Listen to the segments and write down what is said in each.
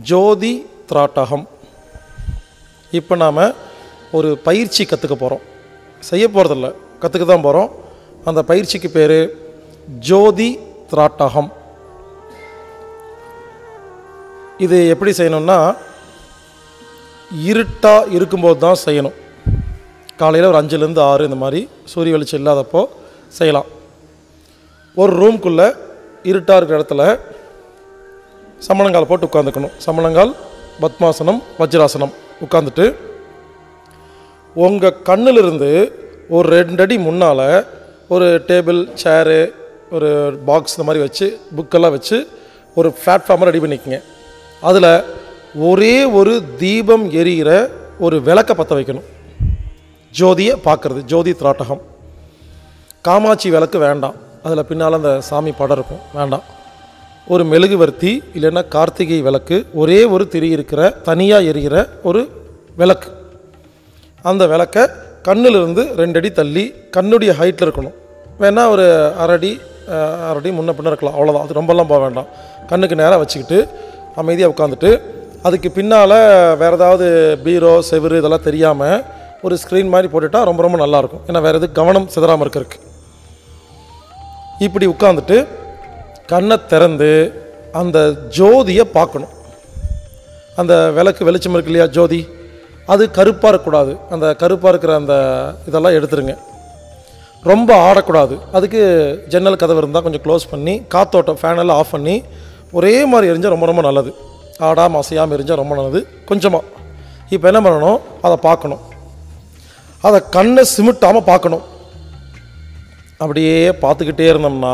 ஜோதி திராட்டகம் இப்போ நாம் ஒரு பயிற்சி கற்றுக்க போகிறோம் செய்ய போகிறதில்ல கற்றுக்க தான் போகிறோம் அந்த பயிற்சிக்கு பேர் ஜோதி திராட்டகம் இது எப்படி செய்யணும்னா இருட்டாக இருக்கும்போது தான் செய்யணும் காலையில் ஒரு அஞ்சுலேருந்து ஆறு இந்த மாதிரி சூரிய வெளிச்சம் இல்லாதப்போ செய்யலாம் ஒரு ரூம்குள்ளே இருட்டாக இருக்கிற இடத்துல சமணங்கால் போட்டு உட்காந்துக்கணும் சமணங்கால் பத்மாசனம் வஜ்ராசனம் உட்காந்துட்டு உங்கள் கண்ணிலிருந்து ஒரு ரெண்டு அடி முன்னால் ஒரு டேபிள் சேரு ஒரு பாக்ஸ் இந்த மாதிரி வச்சு புக்கெல்லாம் வச்சு ஒரு பிளாட்ஃபார்மை ரெடி பண்ணிக்கங்க அதில் ஒரே ஒரு தீபம் எரிகிற ஒரு விளக்கை பற்ற வைக்கணும் ஜோதியை பார்க்குறது ஜோதி திராட்டகம் காமாட்சி விளக்கு வேண்டாம் அதில் பின்னால் அந்த சாமி படம் இருக்கும் வேண்டாம் ஒரு மெழுகுவர்த்தி இல்லைன்னா கார்த்திகை விளக்கு ஒரே ஒரு திரி இருக்கிற தனியாக எரிகிற ஒரு விளக்கு அந்த விளக்கை கண்ணிலிருந்து ரெண்டு அடி தள்ளி கண்ணுடைய ஹைட்டில் இருக்கணும் வேணா ஒரு அரடி அஹ், அரடி முன்ன பின்ன இருக்கலாம் அவ்வளோதான் அது ரொம்பலாம் போக வேண்டாம் கண்ணுக்கு நேராக வச்சுக்கிட்டு அமைதியாக உட்காந்துட்டு அதுக்கு பின்னால் வேறு ஏதாவது பீரோ செவுரு இதெல்லாம் தெரியாமல் ஒரு ஸ்க்ரீன் மாதிரி போட்டுட்டா ரொம்ப ரொம்ப நல்லாயிருக்கும் ஏன்னா வேறு எது கவனம் சிதறாமல் இருக்கிறதுக்கு இப்படி உட்காந்துட்டு கண்ணை திறந்து அந்த ஜோதியை பார்க்கணும் அந்த விளக்கு வெளிச்சம் இருக்கு இல்லையா ஜோதி அது கருப்பாக இருக்கக்கூடாது அந்த கருப்பாக இருக்கிற அந்த இதெல்லாம் எடுத்துருங்க ரொம்ப ஆடக்கூடாது அதுக்கு ஜன்னல் கதவு இருந்தால் கொஞ்சம் க்ளோஸ் பண்ணி காத்தோட்டம் ஃபேனெல்லாம் ஆஃப் பண்ணி ஒரே மாதிரி எரிஞ்சால் ரொம்ப ரொம்ப நல்லது ஆடாமல் அசையாமல் எரிஞ்சால் ரொம்ப நல்லது கொஞ்சமாக இப்போ என்ன பண்ணணும் அதை பார்க்கணும் அதை கண்ணை சிமிட்டாமல் பார்க்கணும் அப்படியே பார்த்துக்கிட்டே இருந்தோம்னா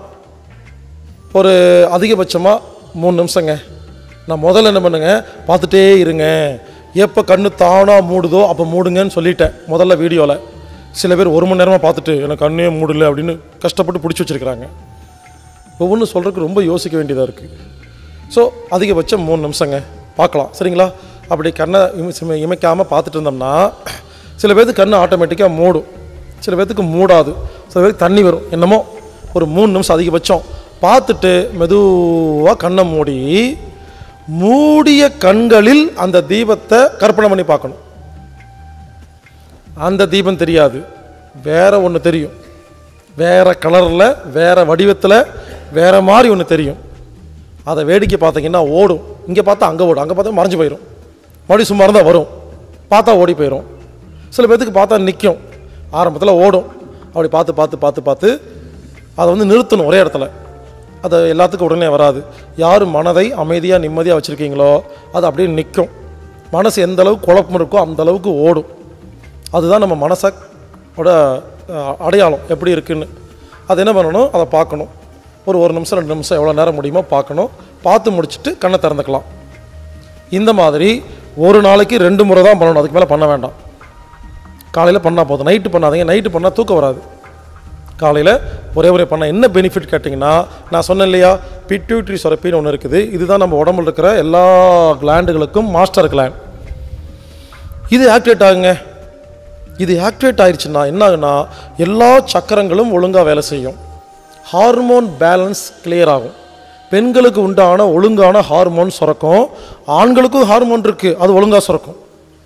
ஒரு அதிகபட்சமாக மூணு நிமிஷங்க நான் முதல்ல என்ன பண்ணுங்க பார்த்துட்டே இருங்க எப்போ கண்ணு தானாக மூடுதோ அப்போ மூடுங்கன்னு சொல்லிட்டேன் முதல்ல வீடியோவில் சில பேர் ஒரு மணி நேரமாக பார்த்துட்டு எனக்கு கண்ணே மூடல அப்படின்னு கஷ்டப்பட்டு பிடிச்சி வச்சுருக்கிறாங்க ஒவ்வொன்றும் சொல்கிறதுக்கு ரொம்ப யோசிக்க வேண்டியதாக இருக்குது ஸோ அதிகபட்சம் மூணு நிமிஷங்க பார்க்கலாம் சரிங்களா அப்படி கண்ணை இமை இமைக்காமல் பார்த்துட்டு இருந்தோம்னா சில பேர்த்துக்கு கண்ணு ஆட்டோமேட்டிக்காக மூடும் சில பேர்த்துக்கு மூடாது சில பேருக்கு தண்ணி வரும் என்னமோ ஒரு மூணு நிமிஷம் அதிகபட்சம் பார்த்துட்டு மெதுவாக கண்ணை மூடி மூடிய கண்களில் அந்த தீபத்தை கற்பனை பண்ணி பார்க்கணும் அந்த தீபம் தெரியாது வேற ஒன்று தெரியும் வேற கலரில் வேற வடிவத்தில் வேற மாதிரி ஒன்று தெரியும் அதை வேடிக்கை பார்த்தீங்கன்னா ஓடும் இங்கே பார்த்தா அங்கே ஓடும் அங்கே பார்த்தா மறைஞ்சு போயிடும் மறுபடியும் சும்மா இருந்தால் வரும் பார்த்தா ஓடி போயிடும் சில பேர்த்துக்கு பார்த்தா நிற்கும் ஆரம்பத்தில் ஓடும் அப்படி பார்த்து பார்த்து பார்த்து பார்த்து அதை வந்து நிறுத்தணும் ஒரே இடத்துல அது எல்லாத்துக்கும் உடனே வராது யார் மனதை அமைதியாக நிம்மதியாக வச்சுருக்கீங்களோ அது அப்படியே நிற்கும் மனசு எந்த அளவுக்கு குழப்பம் இருக்கோ அந்த அளவுக்கு ஓடும் அதுதான் நம்ம மனசை ஓட அஹ், அடையாளம் எப்படி இருக்குன்னு அது என்ன பண்ணணும் அதை பார்க்கணும் ஒரு ஒரு நிமிஷம் ரெண்டு நிமிஷம் எவ்வளோ நேரம் முடியுமோ பார்க்கணும் பார்த்து முடிச்சுட்டு கண்ணை திறந்துக்கலாம் இந்த மாதிரி ஒரு நாளைக்கு ரெண்டு முறை தான் பண்ணணும் அதுக்கு மேலே பண்ண வேண்டாம் காலையில் பண்ணால் போதும் நைட்டு பண்ணாதீங்க நைட்டு பண்ணால் தூக்கம் வராது காலையில் ஒரே ஒரே பண்ண என்ன பெனிஃபிட் கேட்டிங்கன்னா நான் சொன்னேன் இல்லையா பிட்யூட்ரி சுரப்பின்னு ஒன்று இருக்குது இதுதான் நம்ம உடம்புல இருக்கிற எல்லா கிளாண்டுகளுக்கும் மாஸ்டர் கிளாண்ட் இது ஆக்டிவேட் ஆகுங்க இது ஆக்டிவேட் ஆயிடுச்சுன்னா என்ன ஆகுனா எல்லா சக்கரங்களும் ஒழுங்காக வேலை செய்யும் ஹார்மோன் பேலன்ஸ் கிளியர் ஆகும் பெண்களுக்கு உண்டான ஒழுங்கான ஹார்மோன் சுரக்கும் ஆண்களுக்கும் ஹார்மோன் இருக்குது அது ஒழுங்காக சுரக்கும்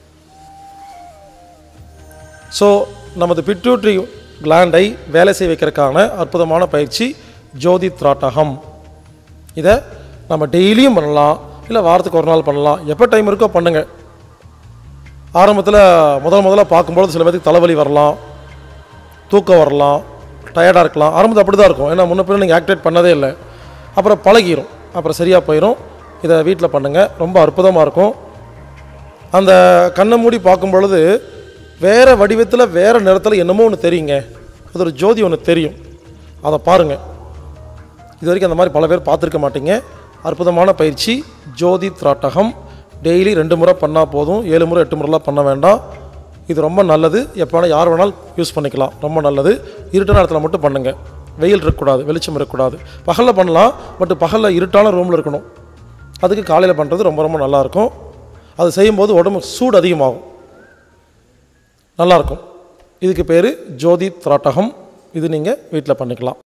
ஸோ நமது பிட்யூட்ரி கிளாண்டை வேலை செய்ய வைக்கிறதுக்கான அற்புதமான பயிற்சி ஜோதி திராட்டகம் இதை நம்ம டெய்லியும் பண்ணலாம் இல்லை வாரத்துக்கு ஒரு நாள் பண்ணலாம் எப்போ டைம் இருக்கோ பண்ணுங்கள் ஆரம்பத்தில் முதல் முதல்ல பார்க்கும்பொழுது சில பேருக்கு தலைவலி வரலாம் தூக்கம் வரலாம் டயர்டாக இருக்கலாம் ஆரம்பத்தில் அப்படி தான் இருக்கும் ஏன்னா முன்ன பின்ன நீங்கள் ஆக்டிவேட் பண்ணதே இல்லை அப்புறம் பழகிரும் அப்புறம் சரியாக போயிடும் இதை வீட்டில் பண்ணுங்கள் ரொம்ப அற்புதமாக இருக்கும் அந்த கண்ணை மூடி பார்க்கும் பொழுது வேறு வடிவத்தில் வேறு நிறத்தில் என்னமோ ஒன்று தெரியுங்க அது ஒரு ஜோதி ஒன்று தெரியும் அதை பாருங்கள் இது வரைக்கும் அந்த மாதிரி பல பேர் பார்த்துருக்க மாட்டீங்க அற்புதமான பயிற்சி ஜோதி திராட்டகம் டெய்லி ரெண்டு முறை பண்ணால் போதும் ஏழு முறை எட்டு முறைலாம் பண்ண வேண்டாம் இது ரொம்ப நல்லது எப்போ வேணால் யார் வேணாலும் யூஸ் பண்ணிக்கலாம் ரொம்ப நல்லது இருட்டு நேரத்தில் மட்டும் பண்ணுங்கள் வெயில் இருக்கக்கூடாது வெளிச்சம் இருக்கக்கூடாது பகலில் பண்ணலாம் பட் பகலில் இருட்டான ரூமில் இருக்கணும் அதுக்கு காலையில் பண்ணுறது ரொம்ப ரொம்ப நல்லாயிருக்கும் அது செய்யும்போது உடம்பு சூடு அதிகமாகும் நல்லாயிருக்கும் இதுக்கு பேர் ஜோதி திராட்டகம் இது நீங்கள் வீட்டில் பண்ணிக்கலாம்